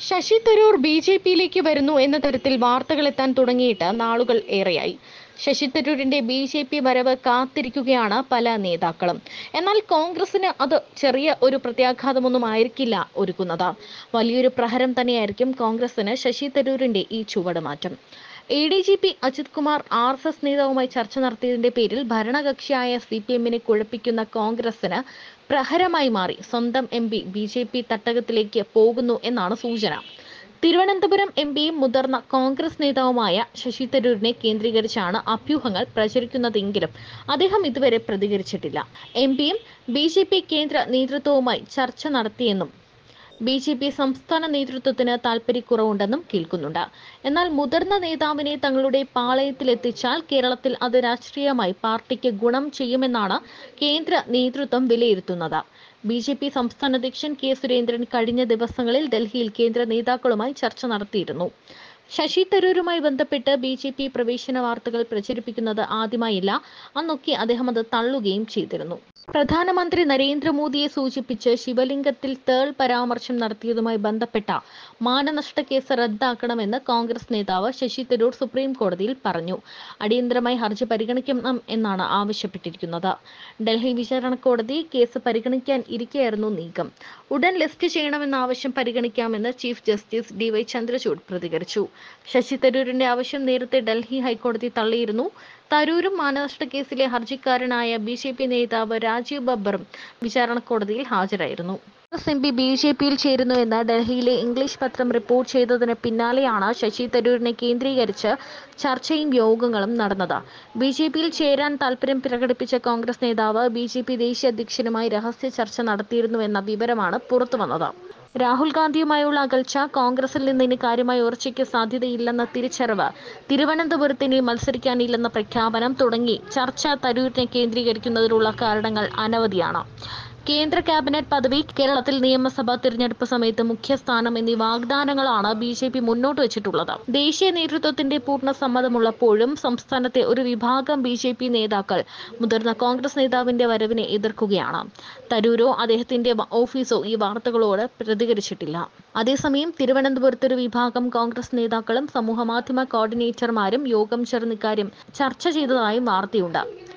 Sasi Tharoor B J പിയിലേക്ക് വരുന്നു എന്ന തരത്തിൽ വാർത്തകൾ എത്താൻ തുടങ്ങിയിട്ട് നാളുകൾ ഏറെയായി ശശി തരൂരിന്റെ ബി ജെ പി വരവ് കാത്തിരിക്കുകയാണ് പല നേതാക്കളും എന്നാൽ കോൺഗ്രസിന് അത് ചെറിയ ഒരു പ്രത്യാഘാതമൊന്നും ആയിരിക്കില്ല ഒരുക്കുന്നത് വലിയൊരു പ്രഹരം തന്നെയായിരിക്കും കോൺഗ്രസിന് ശശി തരൂരിന്റെ ഈ ചുവടുമാറ്റം A D G P Ajith Kumar R S S നേതാവുമായി ചർച്ച നടത്തിയതിന്റെ പേരിൽ ഭരണകക്ഷിയായ സി പി എമ്മിനെ കുഴപ്പിക്കുന്ന കോൺഗ്രസിന് പ്രഹരമായി മാറി സ്വന്തം M P B J P തട്ടകത്തിലേക്ക് പോകുന്നു എന്നാണ് സൂചന തിരുവനന്തപുരം എം പിയും മുതിർന്ന കോൺഗ്രസ് നേതാവുമായ ശശി തരൂരിനെ കേന്ദ്രീകരിച്ചാണ് അഭ്യൂഹങ്ങൾ പ്രചരിക്കുന്നതെങ്കിലും അദ്ദേഹം ഇതുവരെ പ്രതികരിച്ചിട്ടില്ല എം പിയും ബി ജെ പി കേന്ദ്ര നേതൃത്വവുമായി ചർച്ച നടത്തിയെന്നും ബി ജെ പി സംസ്ഥാന നേതൃത്വത്തിന് താൽപ്പര്യക്കുറവുണ്ടെന്നും കേൾക്കുന്നുണ്ട് എന്നാൽ മുതിർന്ന നേതാവിനെ തങ്ങളുടെ പാളയത്തിലെത്തിച്ചാൽ കേരളത്തിൽ അത് രാഷ്ട്രീയമായി പാർട്ടിക്ക് ഗുണം ചെയ്യുമെന്നാണ് കേന്ദ്ര നേതൃത്വം വിലയിരുത്തുന്നത് ബി ജെ പി സംസ്ഥാന അധ്യക്ഷൻ കെ സുരേന്ദ്രൻ കഴിഞ്ഞ ദിവസങ്ങളിൽ ഡൽഹിയിൽ കേന്ദ്ര നേതാക്കളുമായി ചർച്ച നടത്തിയിരുന്നു ശശി തരൂരുമായി ബന്ധപ്പെട്ട് ബി ജെ പി പ്രവേശന വാർത്തകൾ പ്രചരിപ്പിക്കുന്നത് ആദ്യമായില്ല അന്നൊക്കെ അദ്ദേഹം അത് തള്ളുകയും ചെയ്തിരുന്നു പ്രധാനമന്ത്രി നരേന്ദ്രമോദിയെ സൂചിപ്പിച്ച് ശിവലിംഗത്തിൽ തേൾ പരാമർശം നടത്തിയതുമായി ബന്ധപ്പെട്ട മാനനഷ്ട കേസ് റദ്ദാക്കണമെന്ന് കോൺഗ്രസ് നേതാവ് ശശി തരൂർ സുപ്രീം കോടതിയിൽ പറഞ്ഞു അടിയന്തരമായി ഹർജി പരിഗണിക്കണം എന്നാണ് ആവശ്യപ്പെട്ടിരിക്കുന്നത് ഡൽഹി വിചാരണ കോടതി കേസ് പരിഗണിക്കാൻ ഇരിക്കെയായിരുന്നു നീക്കം ഉടൻ ലിസ്റ്റ് ചെയ്യണമെന്ന ആവശ്യം പരിഗണിക്കാമെന്ന് chief justice D Y Chandrachud പ്രതികരിച്ചു ശശി തരൂരിന്റെ ആവശ്യം നേരത്തെ ഡൽഹി ഹൈക്കോടതി തള്ളിയിരുന്നു തരൂരും മാനനഷ്ട കേസിലെ ഹർജിക്കാരനായ ബി ജെ പി നേതാവ് രാജീവ് ബബ്ബറും വിചാരണ കോടതിയിൽ ഹാജരായിരുന്നു Congress M P B J പിയിൽ ചേരുന്നുവെന്ന് ഡൽഹിയിലെ ഇംഗ്ലീഷ് പത്രം റിപ്പോർട്ട് ചെയ്തതിന് പിന്നാലെയാണ് ശശി തരൂരിനെ കേന്ദ്രീകരിച്ച് ചർച്ചയും യോഗങ്ങളും നടന്നത് ബി ജെ പിയിൽ ചേരാൻ താൽപര്യം പ്രകടിപ്പിച്ച കോൺഗ്രസ് നേതാവ് ബി ജെ പി ദേശീയ അധ്യക്ഷനുമായി രഹസ്യ ചർച്ച നടത്തിയിരുന്നുവെന്ന വിവരമാണ് പുറത്തുവന്നത് രാഹുൽ ഗാന്ധിയുമായുള്ള അകൽച്ച കോൺഗ്രസിൽ നിന്ന് ഇനി കാര്യമായ ഉയർച്ചയ്ക്ക് സാധ്യതയില്ലെന്ന തിരിച്ചറിവ് തിരുവനന്തപുരത്ത് ഇനി മത്സരിക്കാനില്ലെന്ന പ്രഖ്യാപനം തുടങ്ങി ചർച്ച തരൂരിനെ കേന്ദ്രീകരിക്കുന്നതിനുള്ള കാരണങ്ങൾ അനവധിയാണ് കേന്ദ്ര ക്യാബിനറ്റ് പദവി കേരളത്തിൽ നിയമസഭാ തിരഞ്ഞെടുപ്പ് സമയത്ത് മുഖ്യസ്ഥാനം എന്നീ വാഗ്ദാനങ്ങളാണ് ബി ജെ പി മുന്നോട്ട് വെച്ചിട്ടുള്ളത് ദേശീയ നേതൃത്വത്തിന്റെ പൂർണ്ണ സമ്മതമുള്ളപ്പോഴും സംസ്ഥാനത്തെ ഒരു വിഭാഗം ബി ജെ പി നേതാക്കൾ മുതിർന്ന കോൺഗ്രസ് നേതാവിന്റെ വരവിനെ എതിർക്കുകയാണ് തരൂരോ അദ്ദേഹത്തിന്റെ ഓഫീസോ ഈ വാർത്തകളോട് പ്രതികരിച്ചിട്ടില്ല അതേസമയം തിരുവനന്തപുരത്ത് ഒരു വിഭാഗം കോൺഗ്രസ് നേതാക്കളും സമൂഹമാധ്യമ കോർഡിനേറ്റർമാരും യോഗം ചേർന്ന് ഇക്കാര്യം ചർച്ച ചെയ്തതായും വാർത്തയുണ്ട്